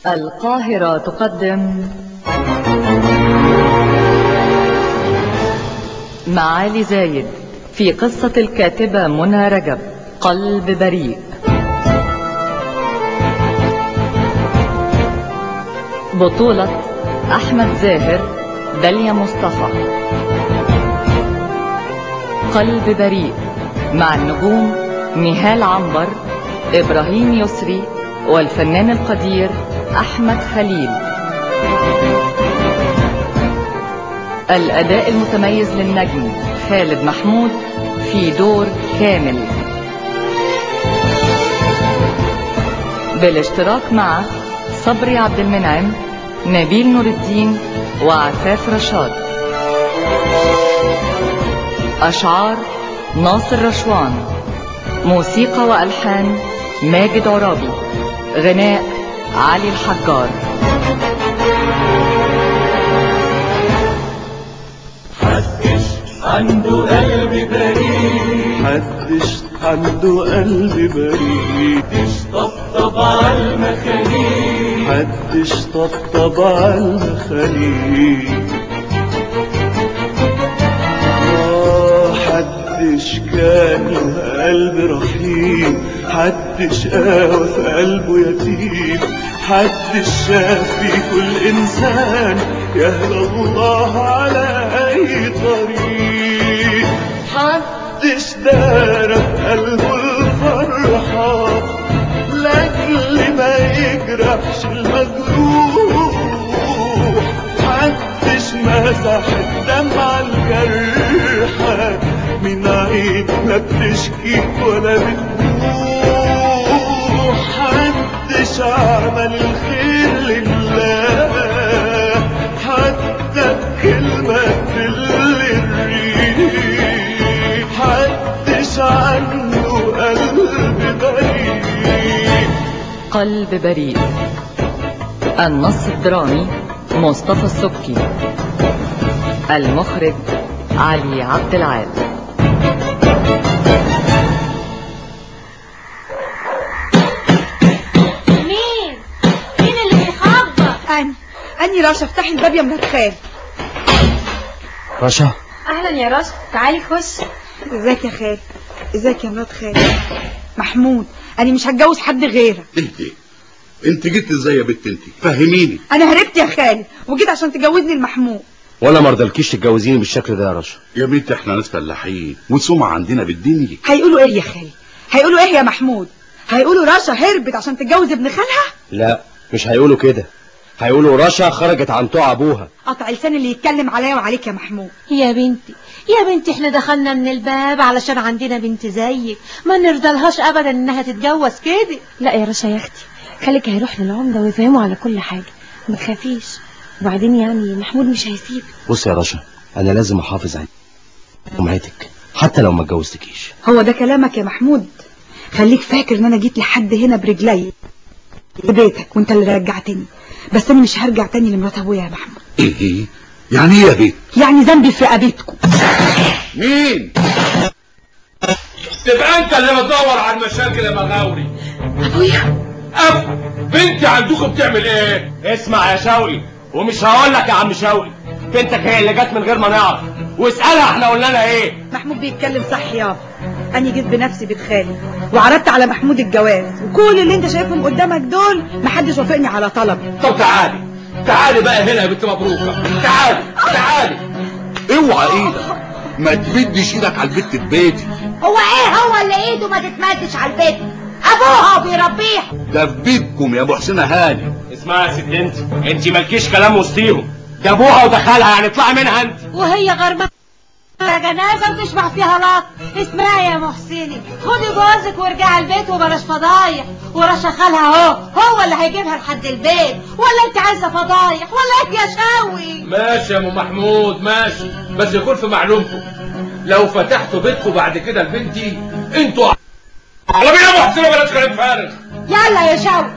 القاهرة تقدم معالي زايد في قصة الكاتبة منى رجب قلب بريء بطولة أحمد زاهر داليا مصطفى قلب بريء مع النجوم نهال عنبر إبراهيم يسري والفنان القدير أحمد خليل الأداء المتميز للنجم خالد محمود في دور كامل بالاشتراك مع صبري عبد المنعم نبيل نور الدين وعفاف رشاد أشعار ناصر رشوان موسيقى وألحان ماجد عرابي غناء علي الحجار محدش عنده قلب بريء محدش عنده قلب بريء محدش طبطب على المخاليق محدش طبطب على المخاليق آه، حدش كان له قلب رحيم حدش قاوى في قلبه يتيم حدش شاف في كل انسان يهدى الله على اي طريق حدش دار في قلبه الفرحة لاجل ما يجرحش المجروح محدش مسح الدمعة الجرحى من عين لا بتشكي ولا بتبوح محدش عمل الخير لله حتى بكلمة تدل الريح محدش عنده قلب بريء قلب بريء النص الدرامي مصطفى السبكي المخرج علي عبد العال مين؟ مين اللي بيخبط؟ أني أني راشا افتحي الباب يا مرات خال رشا أهلا يا رشا تعالي خش ازيك يا خال ازيك يا مرات خال محمود أنا مش هتجوز حد غيرك اهدي انت جيت ازاي يا بنت انت فهميني أنا هربت يا خال وجيت عشان تجوزني المحمود ولا مرضلكيش تتجوزيني بالشكل ده يا رشا يا بنت احنا ناس فلاحين وسمعة عندنا بالدنيا هيقولوا إيه يا خال هيقولوا إيه يا محمود هيقولوا راشا هربت عشان تتجوز ابن خالها لا مش هيقولوا كده هيقولوا رشا خرجت عن طوع ابوها قطع لسان اللي يتكلم عليا وعليك يا محمود يا بنتي يا بنتي احنا دخلنا من الباب علشان عندنا بنت زيك ما نرضلهاش ابدا انها تتجوز كده لا يا رشا يا اختي خليك هيروح للعمدة ويفهموا على كل حاجة ما تخافيش وبعدين يعني محمود مش هيسيبك بص يا رشا انا لازم احافظ على سمعتك حتى لو ما اتجوزتكيش هو ده كلامك يا محمود خليك فاكر ان انا جيت لحد هنا برجلي بيتك وانت اللي رجعتني بس انا مش هرجع تاني لمرات ابويا يا محمود ايه ايه يعني ايه يا بنت يعني ذنبي في رقبتكم مين تبقى انت اللي بتدور على المشاكل يا مغاوري ابويا ابو بنتي عندكم بتعمل ايه اسمع يا شوقي ومش هقول لك يا عم شوقي بنتك هي اللي جت من غير ما نعرف واسالها احنا قلنا لها ايه محمود بيتكلم صح يابا انا جيت بنفسي بيت خالي وعرضت على محمود الجواز وكل اللي انت شايفهم قدامك دول محدش وافقني على طلبي طب تعالي تعالي بقى هنا يا بنت مبروكه تعالي تعالي اوعى ايدك ما تمدش ايدك على البت ببيتي هو ايه هو اللي ايده ما تتمدش على البيت ابوها وبيربيها ده في بيتكم يا ابو حسين هاني اسمعي يا ست انت انت مالكيش كلام وسطيهم ده ابوها ودخلها يعني اطلعي منها انت وهي غرمة جنازة وتشبع فيها لط اسمعي يا محسني خدي جوزك وارجعي البيت وبلاش فضايح ورشا خالها اهو هو اللي هيجيبها لحد البيت ولا انت عايزه فضايح ولا ايه يا شاوي ماشي يا ام محمود ماشي بس يكون في معلومكم لو فتحتوا بيتكم بعد كده لبنتي انتوا على مين يا محسن بلاش كلام فارغ يلا يا شاوي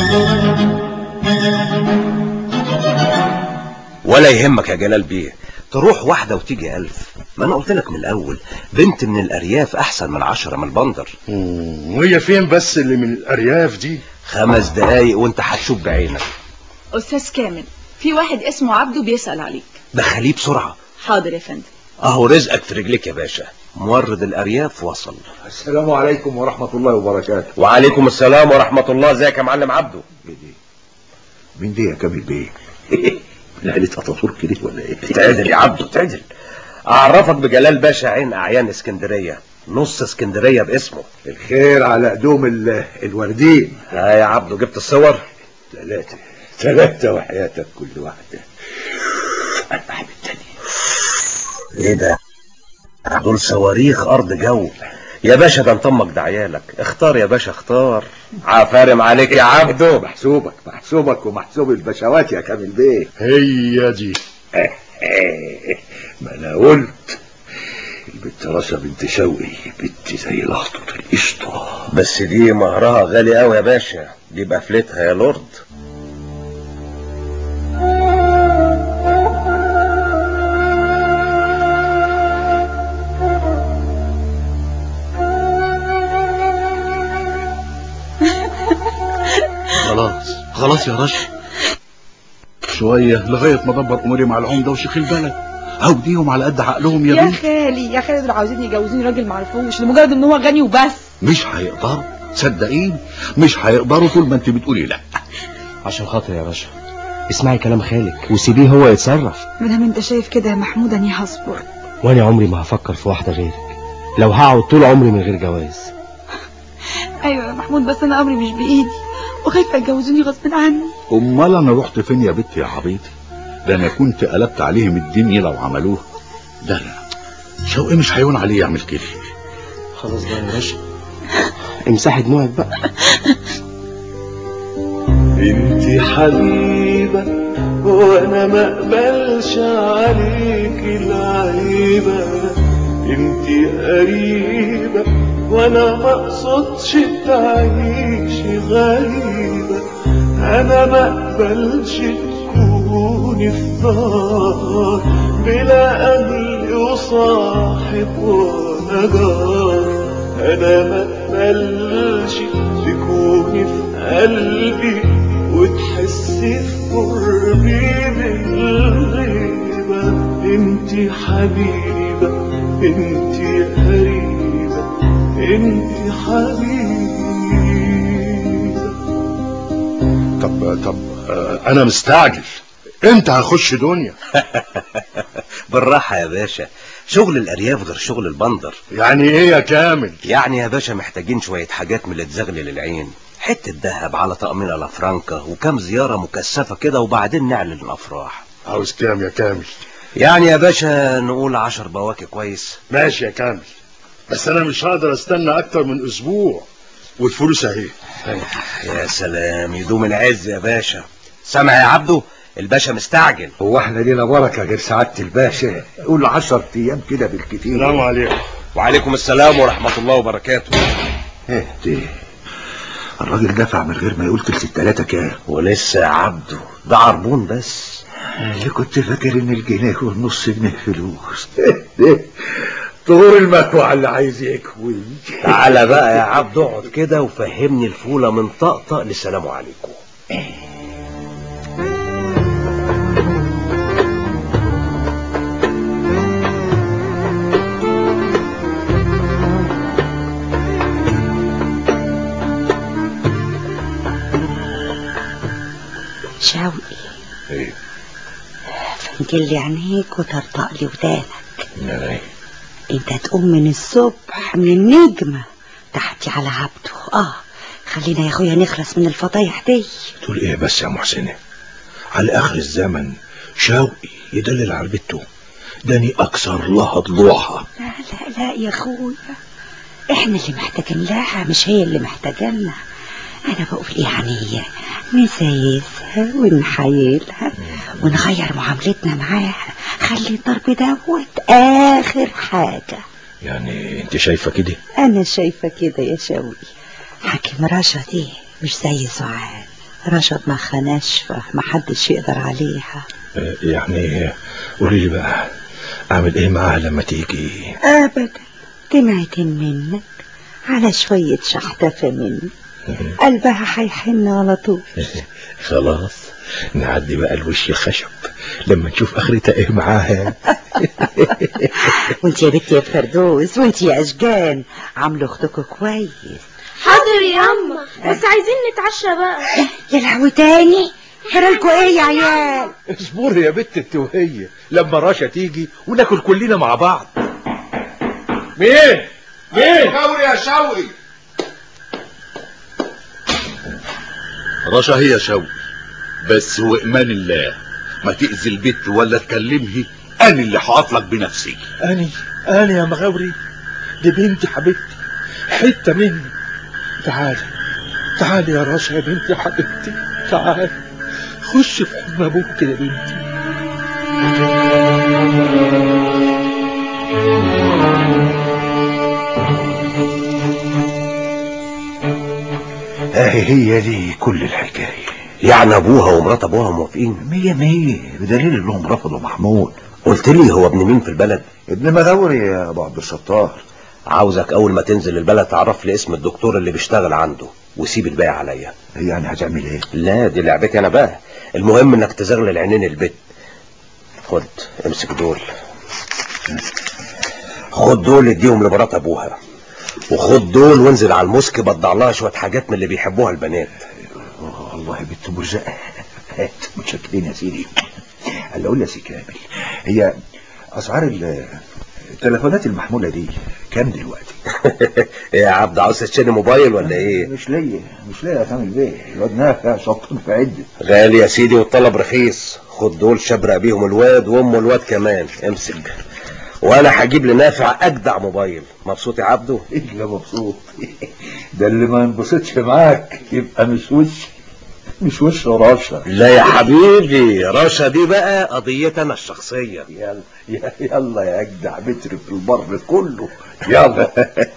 ولا يهمك يا جلال بيه تروح واحدة وتيجي ألف ما أنا قلت لك من الأول بنت من الأرياف أحسن من عشرة من البندر مم، وهي فين بس اللي من الأرياف دي خمس دقايق وانت هتشوف بعينك أستاذ كامل في واحد اسمه عبده بيسأل عليك دخليه بسرعة حاضر يا فندم اهو رزقك في رجلك يا باشا مورد الأرياف وصل السلام عليكم ورحمة الله وبركاته وعليكم السلام ورحمة الله ازيك يا معلم عبده مين دي يا كامل بيه من عيلة اتاتورك دي ولا ايه تعدل يا عبده تعدل اعرفك بجلال باشا عين اعيان اسكندرية نص اسكندرية باسمه الخير على قدوم ال- الوردين ها يا عبده جبت الصور ثلاثة ثلاثة وحياتك كل واحدة أربعة بالتانية ايه ده دول صواريخ أرض جو يا باشا ده انطمك ده عيالك اختار يا باشا اختار عفارم عليك يا عبده محسوبك محسوبك ومحسوب البشوات يا كامل بيه هي دي ما انا قلت البنت رشا بنت شوقي بنت زي لخطة القشطة بس دي مهرها غالي قوي يا باشا دي بقفلتها يا لورد خلاص خلاص يا رشا شوية لغاية ما ادبر اموري مع العمدة وشيخ البلد عوديهم على قد عقلهم يا يا بنت خالي يا خالي دول عاوزين يجوزوني راجل معرفوش لمجرد ان هو غني وبس مش هيقدروا صدقيني مش هيقدروا طول ما انت بتقولي لا عشان خاطر يا باشا اسمعي كلام خالك وسيبيه هو يتصرف مادام انت شايف كده يا محمود اني هصبر وانا عمري ما هفكر في واحدة غيرك لو هقعد طول عمري من غير جواز ايوه يا محمود بس انا امري مش بايدي وخايفه يجوزوني غصب عني امال انا رحت فين يا بنت يا عبيطي ده انا كنت قلبت عليهم الدنيا لو عملوها ده لا شوقي مش هيون عليه يعمل كده خلاص بقى يا باشا امسحي دموعك بقى انت حبيبة وانا ما اقبلش عليك العيبة انت قريبة وانا ما اقصدش تعيشي غريبة انا ما اقبلش تكوني في دار بلا اهل وصاحب وانا جار انا ما اقبلش تكوني في قلبي وتحسي في قربي بالغيبة انتي حبيبة انتي قريبة انتي حبيبة طب طب آه، انا مستعجل انت هخش دنيا بالراحة يا باشا شغل الأرياف غير شغل البندر يعني ايه يا كامل يعني يا باشا محتاجين شوية حاجات من اللي تزغلل العين حتة ذهب على طقمين لافرانكا وكم زيارة مكثفة كده وبعدين نعلن الأفراح عاوز كام يا كامل يعني يا باشا نقول عشر بواكي كويس ماشي يا كامل بس انا مش هقدر استنى اكتر من اسبوع والفلوس اهي يا سلام يدوم العز يا باشا سامع يا عبده الباشا مستعجل هو احنا لينا بركة غير سعادة الباشا قول عشر ايام كده بالكتير السلام عليكم وعليكم السلام ورحمة الله وبركاته ايه دي الراجل دفع من غير ما يقول تلت التلاتة كام ولسه يا عبده ده عربون بس اللي كنت فاكر ان الجنيه والنص جنيه فلوس طور المكوى اللي عايز يكوي تعالى بقى يا عبد اقعد كده وفهمني الفولة من طقطق لسلام عليكم شوقي ايه فنجل لي عينيك وطرطق لي ودانك ايه انت تقوم من الصبح من النجمة تحتي على عبده اه خلينا يا اخويا نخلص من الفضايح دي تقول ايه بس يا محسنة على اخر الزمن شوقي يدلل على بنته داني اكثر لها ضلوعها لا لا لا يا اخويا احنا اللي محتاجين لها مش هي اللي محتاجانا انا بقول يعني نسايسها ونحايلها ونغير معاملتنا معاها خلي الضرب دوت اخر حاجة يعني انت شايفة كده انا شايفة كده يا شوقي حكيم رشا دي مش زي سعاد رشا دماغها ناشفة محدش يقدر عليها آه، يعني قولي لي بقى اعمل ايه معاها لما تيجي ابدا دمعتين منك على شوية شحتفة مني قلبها هيحن على طول خلاص نعدي بقى الوش الخشب لما نشوف اخرتها ايه معاها وانت يا بنتي يا فردوس وانت يا اشجان عاملوا اختكم كويس حاضر يا اما بس عايزين نتعشى بقى يا لهوي تاني جرالكوا ايه يا عيال اصبري يا بنت انت وهي لما رشا تيجي وناكل كلنا مع بعض مين مين شوقي يا شوقي رشا هي شوقي بس وامان الله ما تأذي البت ولا تكلمه انا اللي هقف لك بنفسي اني انا يا مغاوري دي بنتي حبيبتي حته مني تعالي تعالي يا رشا يا بنتي حبيبتي تعالي خش في حضن ابوك يا بنتي اهي هي دي كل الحكاية يعني ابوها ومرات ابوها موافقين مية مية بدليل انهم رفضوا محمود قلت لي هو ابن مين في البلد ابن مغاوري يا ابو عبد الستار عاوزك اول ما تنزل البلد تعرف لي اسم الدكتور اللي بيشتغل عنده وسيب الباقي عليا يعني هتعمل ايه لا دي لعبتي انا بقى المهم انك تزغلل عينين البيت خد امسك دول خد دول اديهم لمرات ابوها وخد دول وانزل على المسك بدع لها شويه حاجات من اللي بيحبوها البنات والله بنت مرزقه هات متشكرين يا سيدي اللي اقول يا سي كامل هي اسعار ال- التليفونات المحموله دي كام دلوقتي ايه يا عبد عاوز تشتري موبايل ولا ايه مش ليا مش ليا يا كامل بيه الواد نافع شطن في عده غالي يا سيدي والطلب رخيص خد دول شبرق بيهم الواد وام الواد كمان امسك وانا هجيب لنافع اجدع موبايل مبسوط يا عبده الا مبسوط ده اللي ما ينبسطش معاك يبقى مش وش مش وش راشا لا يا حبيبي رشا دي بقى قضيتي انا الشخصيه يلا يا- يلا يا اجدع متر في البر كله يلا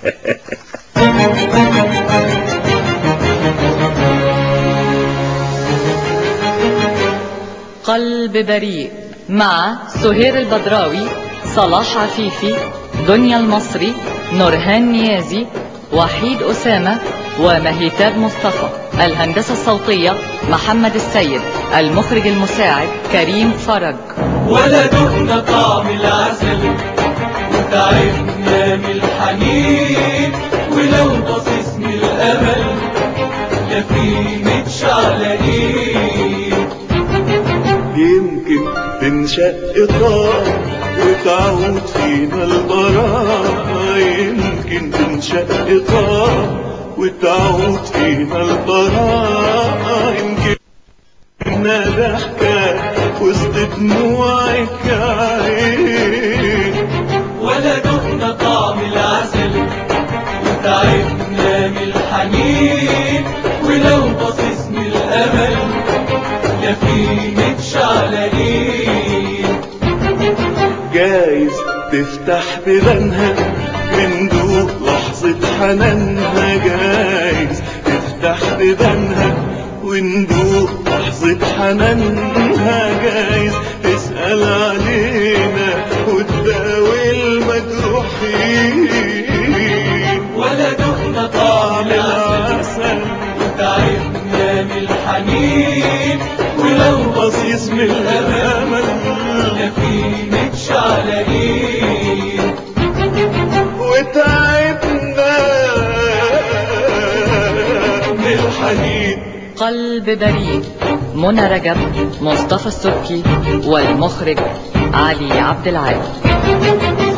قلب بريء مع سهير البدراوي صلاح عفيفي دنيا المصري نورهان نيازي وحيد أسامة ومهيتاب مصطفى الهندسة الصوتية محمد السيد المخرج المساعد كريم فرج ولا دقنا طعم العسل وتعبنا من الحنين ولو بصيص من الامل لا في متشعلقين يمكن تنشق طار وتعود فينا البراءة يمكن تنشق طار وتعود فينا البراءة يمكن إحنا ضحكة وسط دموعك يا عين ولا دقنا طعم العسل وتعبنا من الحنين ولو بصيص من الأمل لا في متشعلقين جايز تفتح بيبانها من دوق لحظة حنانها جايز تفتح بيبانها وندوق لحظة حنانها جايز تسأل علينا وتداوي المجروحين ولا دقنا طعم العسل وتعبنا من الحنين ولو بصيص من الأمل لا في متشعلقين وتعبنا من الحنين قلب بريء منى رجب مصطفى السبكي والمخرج علي عبد العال